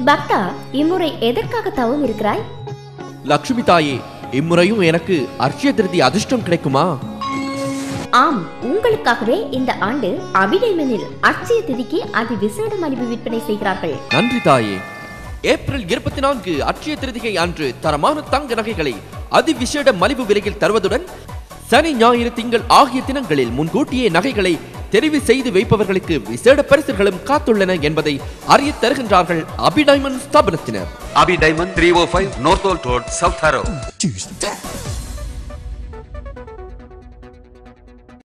பக்தா இம்முறை எதற்காக தவம் இருக்கிறாய் லக்ஷ்மி தாயே இம்முறையும் எனக்கு அர்ச்சய திருதி அதிர்ஷ்டம் கிடைக்குமா ஆம் உங்களுக்காகவே இந்த ஆண்டு அபிடைமனில் அட்சய திதிக்கு அதி விசேட மலிவு விற்பனை செய்கிறார்கள் நன்றி தாயே ஏப்ரல் இருபத்தி நான்கு அட்சய திருதிகை அன்று தரமான தங்க நகைகளை அதிவிசேட மலிவு விலையில் தருவதுடன் சனி ஞாயிறு திங்கள் ஆகிய தினங்களில் முன்கூட்டியே நகைகளை தெரிவு செய்து வைப்பவர்களுக்கு விசேட பரிசுகளும் காத்துள்ளன என்பதை அறியத் தருகின்றார்கள் அபிடைமன் ஸ்தாபனத்தினர் Abhi Diamond 305 North Old Road, South Harrow. Tuesday.